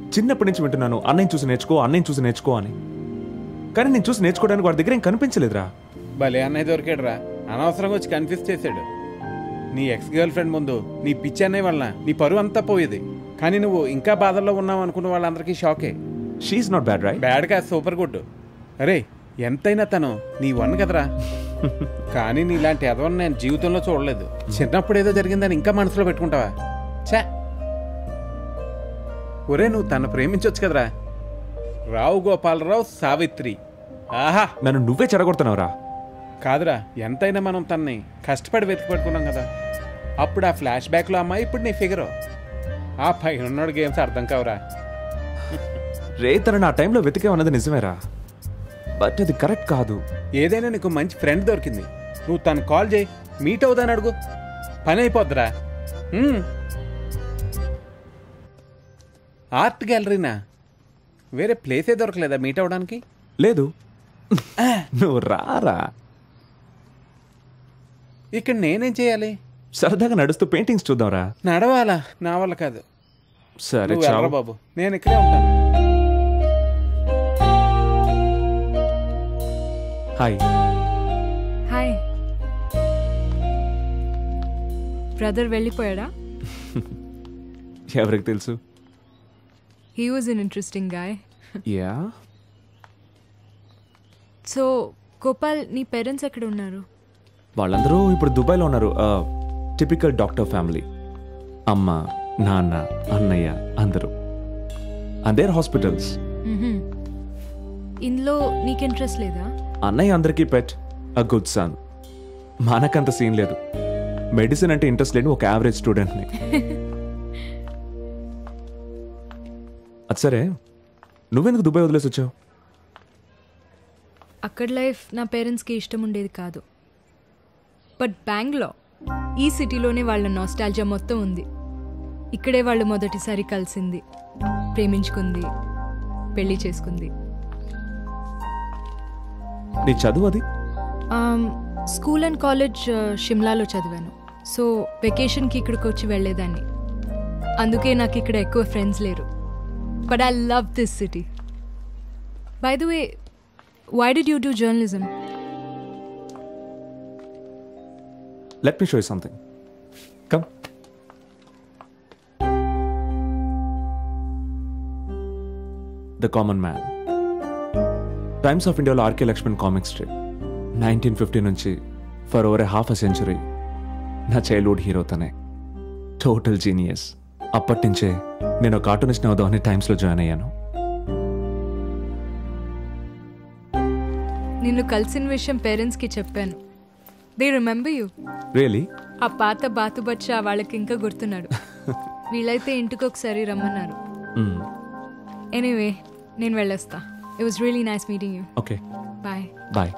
చిన్నప్పటి నుంచి వింటున్నాను అన్నయ్య చూసి నేర్చుకో అన్నయ్య చూసి నేర్చుకో అని కానీ నేను చూసి నేర్చుకోవడానికి వాడి దగ్గర ఏం కనిపించలేదురా భలే అన్నయ్య దొరికాడురా అనవసరంగా వచ్చి కన్ఫ్యూజ్ చేశాడు నీ ఎక్స్ గర్ల్ ఫ్రెండ్ ముందు నీ పిచ్చి అన్నయ్య వలన నీ పరువు అంతా పోయేది కానీ నువ్వు ఇంకా బాధల్లో ఉన్నావు అనుకున్న వాళ్ళందరికీ షాకే షీఈ్ నాట్ బ్యాడ్ రైట్ బ్యాడ్ కా సూపర్ గుడ్ అరే ఎంతైనా తను నీ వన్ కదరా కానీ నీలాంటి ఎదవని నేను జీవితంలో చూడలేదు చిన్నప్పుడు ఏదో జరిగిందని ఇంకా మనసులో పెట్టుకుంటావా ఛా ఒరే నువ్వు తను ప్రేమించవచ్చు కదరా రావు గోపాలరావు సావిత్రి ఆహా నన్ను నువ్వే చెడగొడుతున్నావురా కాదురా ఎంతైనా మనం తన్ని కష్టపడి వెతికి పట్టుకున్నాం కదా అప్పుడు ఆ ఫ్లాష్ బ్యాక్లో అమ్మాయి ఇప్పుడు నీ ఫిగరు ఆ పైన ఉన్నాడు గేమ్స్ అర్థం కావురా రే తన నా టైంలో వెతికేమన్నది నిజమేరా బట్ అది కరెక్ట్ కాదు ఏదైనా నీకు మంచి ఫ్రెండ్ దొరికింది నువ్వు తను కాల్ చేయి మీట్ అవుదాని అడుగు పని అయిపోద్దిరా హ్మ్. ఆర్ట్ గ్యాలరీనా వేరే ప్లేసే దొరకలేదా మీట్ అవ్వడానికి లేదు నువ్వు రారా ఇక్కడ నేనేం చేయాలి సరదాగా నడుస్తూ పెయింటింగ్స్ చూద్దాంరా నడవాలా నా వల్ల కాదు సరే నువ్వు వెళ్ళరా చావు బాబు నేను ఇక్కడే ఉంటాను హాయ్ హాయ్ బ్రదర్ వెళ్ళిపోయాడా ఎవరికి తెలుసు he was an interesting guy yeah so Gopal నీ పేరెంట్స్ ఎక్కడ ఉన్నారు వాళ్ళందరూ ఇప్పుడు దుబాయ్లో ఉన్నారు టిపికల్ డాక్టర్ ఫ్యామిలీ అమ్మ నాన్న అన్నయ్య అందరూ అందేర్ హాస్పిటల్స్ మ్హూ. ఇందులో నీకు ఇంట్రెస్ట్ లేదా అన్నయ్య అందరికీ పెట్ అ గుడ్ సన్ మనకంత సీన్ లేదు మెడిసిన్ అంటే ఇంట్రెస్ట్ లేని ఒక యావరేజ్ స్టూడెంట్ని అది సరే నువ్వెందుకు దుబాయ్ వదిలేసి వచ్చావు అక్కడ లైఫ్ నా పేరెంట్స్కి ఇష్టం ఉండేది కాదు బట్ బ్యాంగ్లో ఈ సిటీలోనే వాళ్ళ నాస్టాలజా మొత్తం ఉంది ఇక్కడే వాళ్ళు మొదటిసారి కలిసింది ప్రేమించుకుంది పెళ్లి చేసుకుంది నీ చదువు అది స్కూల్ అండ్ కాలేజ్ షిమ్లాలో చదివాను సో వెకేషన్కి ఇక్కడికి వచ్చి వెళ్ళేదాన్ని అందుకే నాకు ఇక్కడ ఎక్కువ ఫ్రెండ్స్ లేరు but I love this city by the way why did you do journalism let me show something come the Common Man Times of ఇండియాలో RK Laxman comic strip nineteen fifty నుంచి for over a half a century నా childhood hero తనే total genius అప్పటి నుంచే నేను cartoonist అవుదామని టైమ్స్లో join అయ్యాను నిన్ను కలిసిన విషయం పేరెంట్స్కి చెప్పాను దే రిమెంబర్ యూ రియలీ ఆ పాత బాతుబచ్చా వాళ్ళకి ఇంకా గుర్తున్నాడు వీలైతే ఇంటికి ఒకసారి రమ్మన్నారు ఎనీవే నేను వెళ్ళొస్తా it was really nice meeting you okay bye bye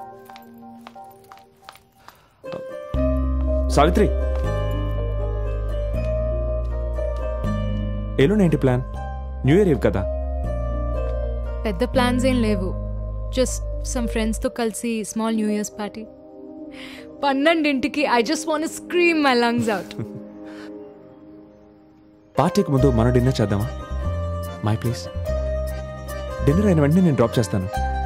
Savitri ఎల్లుండి ఏంటి ప్లాన్ న్యూ ఇయర్ ఇవ్ కదా పెద్ద ప్లాన్స్ ఏం లేవు జస్ట్ సమ్ ఫ్రెండ్స్తో కలిసి స్మాల్ న్యూ ఇయర్స్ పార్టీ పన్నెండింటికి I just want scream my lungs out పార్టీకి ముందు మన డిన్నర్ చేద్దామా మై ప్లీజ్ డిన్నర్ అయిన వెంటనే నేను డ్రాప్ చేస్తాను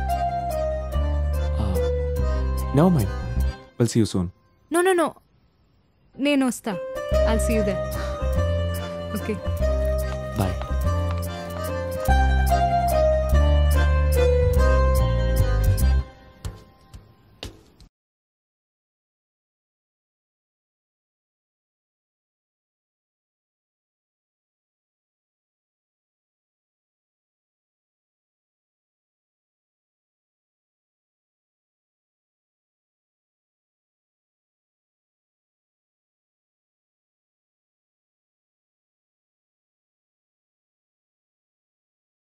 no my will see you soon no no no నేను వస్తా I'll see you there okay bye